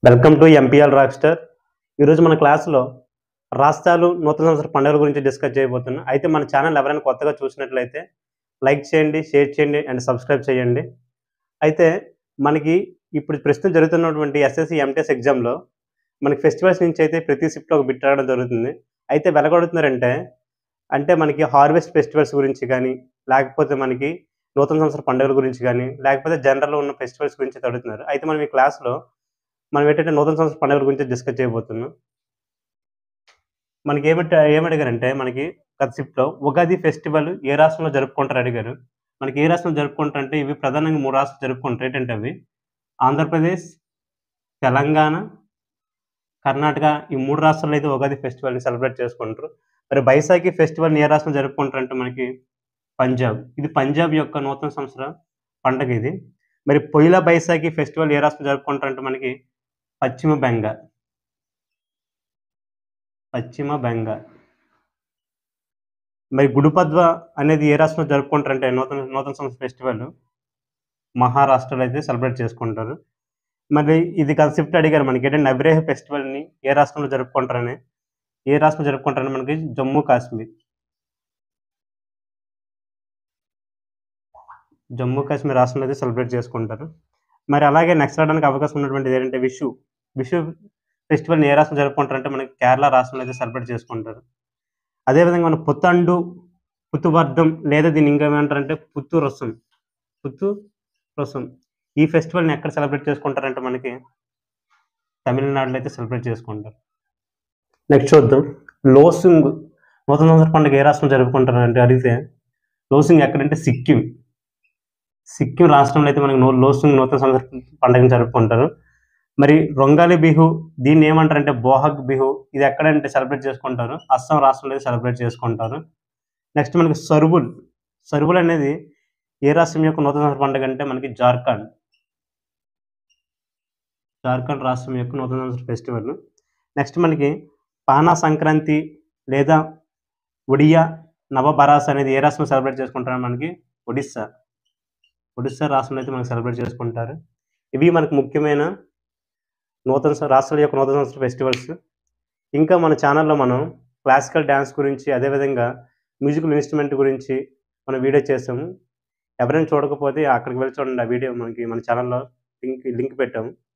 welcome to MPL rock star ఈరోజు మన క్లాస్లో రాష్ట్రాలు నూతన సంవత్సర పండుగల గురించి డిస్కస్ చేయబోతున్నాం అయితే మన ఛానల్ ఎవరైనా కొత్తగా చూసినట్లయితే లైక్ చేయండి షేర్ చేయండి అండ్ సబ్స్క్రైబ్ చేయండి అయితే మనకి ఇప్పుడు ప్రస్తుతం జరుగుతున్నటువంటి ఎస్ఎస్సి ఎంటీఎస్ ఎగ్జామ్లో మనకి ఫెస్టివల్స్ నుంచి అయితే ప్రతి షిఫ్ట్లో ఒక బిట్ రావడం జరుగుతుంది అయితే వెలగొడుతున్నారంటే అంటే మనకి హార్వెస్ట్ ఫెస్టివల్స్ గురించి కానీ లేకపోతే మనకి నూతన సంవత్సర పండుగల గురించి కానీ లేకపోతే జనరల్లో ఉన్న ఫెస్టివల్స్ గురించి అడుగుతున్నారు అయితే మనం ఈ క్లాస్లో మనం ఏంటంటే నూతన సంవత్సర పండుగల గురించి డిస్కస్ చేయబోతున్నాం మనకి ఏమిటి ఏమడిగారంటే మనకి గత షిఫ్ట్లో ఉగాది ఫెస్టివల్ ఏ రాష్ట్రంలో జరుపుకుంటారు అడిగారు మనకి ఏ రాష్ట్రంలో జరుపుకుంటారంటే ఇవి ప్రధానంగా మూడు రాష్ట్రాలు జరుపుకుంటారు ఏంటంటే అవి ఆంధ్రప్రదేశ్ తెలంగాణ కర్ణాటక ఈ మూడు రాష్ట్రాల్లో అయితే ఉగాది ఫెస్టివల్ని సెలబ్రేట్ చేసుకుంటారు మరి బైసాఖి ఫెస్టివల్ ఏ రాష్ట్రంలో జరుపుకుంటారంటే మనకి పంజాబ్ ఇది పంజాబ్ యొక్క నూతన సంవత్సర పండగ ఇది మరి పొయిల బైసాఖి ఫెస్టివల్ ఏ రాష్ట్రం జరుపుకుంటారంటే మనకి పశ్చిమ బెంగాల్ పశ్చిమ బెంగాల్ మరి గుడుపద్వ అనేది ఏ రాష్ట్రంలో జరుపుకుంటారంటే నూతన నూతన సంవత్సర ఫెస్టివల్ మహారాష్ట్రలో అయితే సెలబ్రేట్ చేసుకుంటారు మరి ఇది కన్సెప్ట్ అడిగారు మనకి ఏంటంటే నవ్రేహ ఫెస్టివల్ని ఏ రాష్ట్రంలో జరుపుకుంటారని ఏ రాష్ట్రంలో జరుపుకుంటారని మనకి జమ్మూ కాశ్మీర్ జమ్మూ కాశ్మీర్ రాష్ట్రంలో అయితే సెలబ్రేట్ చేసుకుంటారు మరి అలాగే నెక్స్ట్ రావడానికి అవకాశం ఉన్నటువంటిది ఏంటంటే విషు విషు ఫెస్టివల్ని ఏ రాష్ట్రం జరుపుకుంటారంటే మనకి కేరళ రాష్ట్రంలో అయితే సెలబ్రేట్ చేసుకుంటారు అదేవిధంగా మన పుత్తండు పుత్తువర్ధం లేదా దీన్ని ఇంకా ఏమంటారంటే పుత్తు రసం పుత్తు రసం ఈ ఫెస్టివల్ని ఎక్కడ సెలబ్రేట్ చేసుకుంటారంటే మనకి తమిళనాడులో అయితే సెలబ్రేట్ చేసుకుంటారు నెక్స్ట్ చూద్దాం లోసింగ్ నూతన సంవత్సర పండుగ ఏ రాష్ట్రం జరుపుకుంటారంటే అడిగితే లోసింగ్ ఎక్కడంటే సిక్కిం సిక్కిం రాష్ట్రంలో అయితే మనకి నో లోసింగ్ నూతన సంవత్సర పండుగను జరుపుకుంటారు మరి రొంగాలి బిహు దీన్ని ఏమంటారంటే బోహగ్ బిహు ఇది ఎక్కడంటే సెలబ్రేట్ చేసుకుంటారు అస్సాం రాష్ట్రంలో అయితే సెలబ్రేట్ చేసుకుంటారు నెక్స్ట్ మనకి సరుబుల్ సరుబుల్ అనేది ఏ రాష్ట్రం యొక్క నూతన సంవత్సర పండుగ అంటే మనకి జార్ఖండ్ జార్ఖండ్ రాష్ట్రం యొక్క నూతన సంవత్సర ఫెస్టివల్ నెక్స్ట్ మనకి పానా సంక్రాంతి లేదా ఒడియా నవబరాస్ అనేది ఏ రాష్ట్రం సెలబ్రేట్ చేసుకుంటారు మనకి ఒడిస్సా ఒడిస్సా రాష్ట్రంలో అయితే మనకి సెలబ్రేట్ చేసుకుంటారు ఇవి మనకు ముఖ్యమైన నూతన సం- రాష్ట్రాల యొక్క నూతన సంవత్సర ఫెస్టివల్స్ ఇంకా మన ఛానల్లో మనం క్లాసికల్ డ్యాన్స్ గురించి అదేవిధంగా మ్యూజికల్ ఇన్స్ట్రుమెంట్ గురించి మనం వీడియో చేస్తాము ఎవరైనా చూడకపోతే అక్కడికి వెళ్ళి చూడండి ఆ వీడియో మనకి మన ఛానల్లో లింక్ లింక్ పెట్టాము